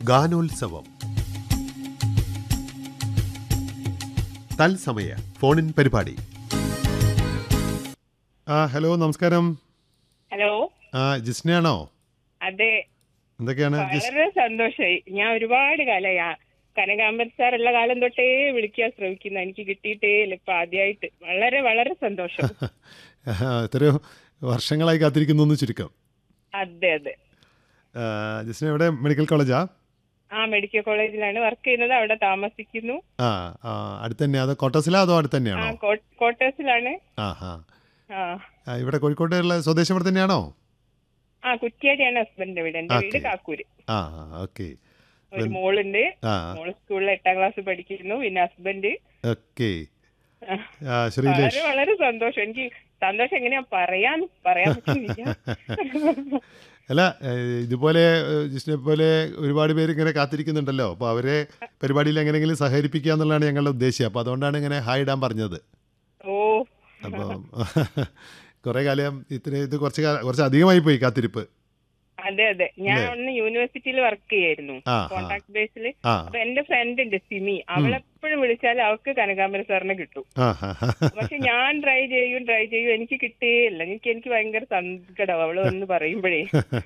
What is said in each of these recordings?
ഗാനോത്സവം തത്സമയ ഫോണിൻ പരിപാടി ആ ഹലോ നമസ്കാരം ഹലോ ആ ജിസ്നയാണോ അതെ എന്തൊക്കെയാണ് ജിസ് വളരെ സന്തോഷമായി ഞാൻ ഒരുപാട് കാലമായി ആ കനകാമ്പൻ സാർ ഉള്ള കാലം തൊട്ടേ വിളിക്കാൻ ശ്രമിക്കുന്ന എനിക്ക് കിട്ടിയിട്ടേ ഇല്ല ഇപ്പൊ ആദ്യമായിട്ട് വളരെ വളരെ സന്തോഷം എത്രയോ വർഷങ്ങളായി കാത്തിരിക്കുന്നു എന്ന് ചുരുക്കം അതെ അതെ ആ, ജിസ്ന എവിടെ മെഡിക്കൽ കോളേജാ ആ മെഡിക്കൽ കോളേജിലാണ് വർക്ക് ചെയ്യുന്നത് അവിടെ താമസിക്കുന്നു ആ ആ അടുത്ത് തന്നെയാ അതോ കോട്ടസിലാ അതോ അടുത്ത് ആ തന്നെയാണോ ക്വാർട്ടേഴ്സിലാണ് ആ ഹാ ആ ആ, ഇവിടെ കോഴിക്കോട്ടുള്ള സ്വദേശം ഇവിടെ തന്നെയാണോ ആ കുറ്റിയാടിയാണ് ഹസ്ബൻഡിന്റെ വീട് എന്റെ വീട് ഓക്കേ. കാക്കൂര് ആ ഓക്കെ ഒരു മോളുണ്ട് ആ മോള് സ്കൂളിൽ എട്ടാം ക്ലാസ് പഠിക്കുന്നു പിന്നെ ഹസ്ബൻഡ് ഓക്കെ ആ. ആ ശ്രീലേഷ് വളരെ വളരെ സന്തോഷം എനിക്ക് സന്തോഷം എങ്ങനെയാ പറയാൻ പറയാൻ പറ്റുന്നില്ല അല്ല ഏഹ്, ഇതുപോലെ ഏഹ്, ജിഷ്ണയെ പോലെ ഒരുപാട് പേര് ഇങ്ങനെ കാത്തിരിക്കുന്നുണ്ടല്ലോ അപ്പോൾ അവരെ പരിപാടിയിൽ എങ്ങനെയെങ്കിലും സഹകരിപ്പിക്കുക എന്നുള്ളതാണ് ഞങ്ങളുടെ ഉദ്ദേശം അപ്പോൾ അതുകൊണ്ടാണ് ഇങ്ങനെ ഹായ് ഇടാൻ പറഞ്ഞത് ഓ അപ്പോൾ കുറേ കാലം ഇത്ര ഇത് കുറച്ച് കാ- കുറച്ച് അധികമായി പോയി കാത്തിരിപ്പ് അതെ അതെ ഞാൻ അല്ലേ? ഒന്ന് യൂണിവേഴ്സിറ്റിയിൽ വർക്ക് ചെയ്യായിരുന്നു ആ, ആ. കോൺടാക്ട് ബേസിൽ ആ അപ്പൊ എന്റെ ഫ്രണ്ട് ഉണ്ട് സിമി അവളെപ്പോഴും വിളിച്ചാൽ അവൾക്ക് കനകാമ്പര സാറിനെ കിട്ടും ആ ഹാ ഹാ പക്ഷെ ഞാൻ ട്രൈ ചെയ്യും ട്രൈ ചെയ്യും എനിക്ക് കിട്ടേയില്ല എനിക്ക് എനിക്ക് ഭയങ്കര സങ്കടം അവള് വന്ന് പറയുമ്പോഴേ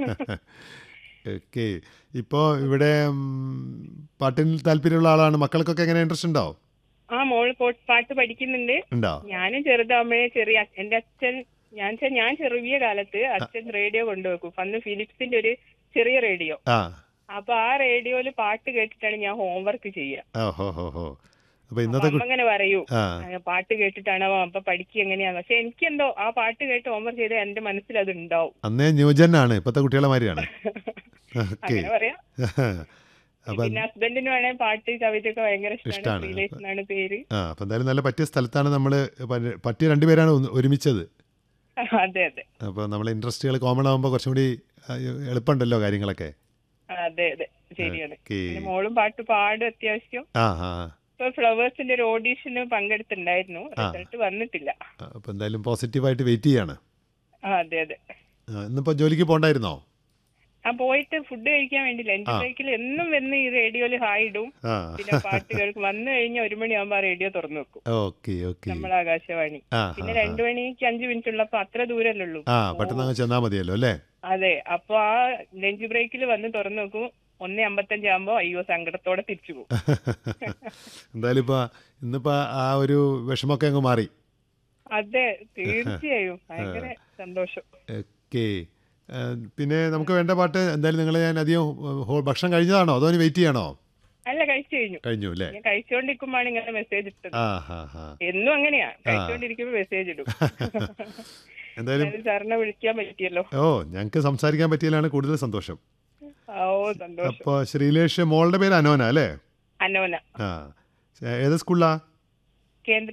ഓക്കെ ഇപ്പോൾ ഇവിടെ ഉം, പാട്ടിൽ താല്പര്യമുള്ള ആളാണ് മക്കൾക്കൊക്കെ എങ്ങനെ ഇൻട്രസ്റ്റ് ഉണ്ടോ ആ മോള് പോ- പാട്ട് പഠിക്കുന്നുണ്ട് ഉണ്ടോ ഞാനും ചെറുതാകുമ്പോഴേ ചെറിയ എന്റെ അച്ഛൻ ഞാൻ ചെ- ഞാൻ ചെറിയ കാലത്ത് അച്ഛൻ റേഡിയോ കൊണ്ടുവെക്കും അന്ന് ഫിലിപ്സിന്റെ ഒരു ചെറിയ റേഡിയോ ആ അപ്പൊ ആ റേഡിയോയില് പാട്ട് കേട്ടിട്ടാണ് ഞാൻ ഹോംവർക്ക് ചെയ്യുക ഓ ഹോ ഹോ ഹോ അപ്പോൾ അപ്പൊ ഇന്നത്തെ അമ്മ അങ്ങനെ പറയൂ ആ ആ, പാട്ട് കേട്ടിട്ടാണ് അവൻ അപ്പൊ പഠിക്കുക എങ്ങനെയാന്ന് പക്ഷെ എനിക്കെന്തോ ആ പാട്ട് കേട്ട് ഹോംവർക്ക് ചെയ്ത എന്റെ മനസ്സിൽ അത് ഉണ്ടാവും അന്നേ ന്യൂജനാണ് ഇപ്പോഴത്തെ കുട്ടികളെ മാതിരിയാണ് ഓക്കെ അങ്ങനെ പറയാം അപ്പം പിന്നെ ഹസ്ബൻഡിന് വേണേ പാട്ട് കവിതയൊക്കെ ഭയങ്കര ഇഷ്ടാണ്. ഇഷ്ടമാണ് ശ്രീലേഷ് എന്നാണ് പേര് ആ അപ്പം എന്തായാലും നല്ല പറ്റിയ സ്ഥലത്താണ് നമ്മൾ പറ്റിയ രണ്ടുപേരാണ് ഒന്ന് ഒരുമിച്ചത് അതെ അതെ അപ്പോൾ നമ്മളെ ഇൻട്രസ്റ്റുകൾ കോമൺ ആകുമ്പോൾ കുറച്ചും കൂടി ആ, എളുപ്പമുണ്ടല്ലോ കാര്യങ്ങളൊക്കെ അതെ അതെ ശരിയാണ് ഓക്കെ പിന്നെ മോളും പാട്ട് പാടും അത്യാവശ്യം ആ ആ ഇപ്പൊ ഫ്ലവേഴ്സിന്റെ ഒരു ഓഡീഷന് പങ്കെടുത്തിട്ടുണ്ടായിരുന്നു റിസൾട്ട് വന്നിട്ടില്ല അപ്പോൾ എന്തായാലും പോസിറ്റീവായിട്ട് വെയിറ്റ് ചെയ്യാണ് ആ, അതെ അതെ ആ, ഇന്നിപ്പോൾ ജോലിക്ക് പോകണ്ടായിരുന്നോ ആ പോയിട്ട് ഫുഡ് കഴിക്കാൻ വേണ്ടി ലഞ്ച് ആ. ബ്രേക്കിൽ എന്നും വന്ന് ഈ റേഡിയോയില് ഹായ് ഇടും ആ പിന്നെ പാട്ട് കേൾക്കും വന്നു കഴിഞ്ഞാൽ ഒരു മണിയാകുമ്പോ ആ റേഡിയോ തുറന്നു വെക്കും ഓക്കെ ഓക്കെ നമ്മളെ ആകാശവാണി ആ പിന്നെ ആ, രണ്ടു മണിക്ക് അഞ്ചു മിനിറ്റ് ഉള്ളപ്പോ അത്ര ദൂരല്ലേ ഉള്ളൂ ആ പെട്ടെന്ന് അങ്ങ് ചെന്നാൽ മതിയല്ലോ അല്ലേ അതെ അപ്പൊ ആ ലഞ്ച് ബ്രേക്കിൽ വന്ന് തുറന്നു നോക്കും ഒന്നേ അമ്പത്തഞ്ചാകുമ്പോ അയ്യോ സങ്കടത്തോടെ തിരിച്ചു പോകും എന്തായാലും ഇപ്പോൾ ഇന്നിപ്പോൾ ആ ഒരു വിഷമമൊക്കെ അങ്ങ് മാറി അതെ തീർച്ചയായും ഭയങ്കര സന്തോഷം ഓക്കെ പിന്നെ നമുക്ക് വേണ്ട പാട്ട് എന്തായാലും നിങ്ങൾ ഞാൻ അധികം ഹോ- ഭക്ഷണം കഴിഞ്ഞതാണോ അതോ ഇനി വെയിറ്റ് ചെയ്യണോ അല്ല കഴിച്ചു കഴിഞ്ഞു കഴിഞ്ഞു അല്ലേ ഞാൻ കഴിച്ചുകൊണ്ടിരിക്കുമ്പോഴാണ് ഇങ്ങനെ മെസ്സേജ് ഇട്ടത് ആ ഹാ ഹാ എന്നും അങ്ങനെയാ കഴിച്ചുകൊണ്ടിരിക്കുമ്പോ മെസ്സേജ് ഇടും എന്തായാലും എന്തായാലും സാറിനെ വിളിക്കാൻ പറ്റിയല്ലോ ഓ ഞങ്ങൾക്ക് സംസാരിക്കാൻ പറ്റിയതിലാണ് കൂടുതൽ സന്തോഷം ആ, ഓ സന്തോഷം അപ്പോൾ ശ്രീലേഷ് മോളുടെ പേര് അനോന അല്ലേ അനോന ആ ഏത് സ്കൂളിലാ കേന്ദ്ര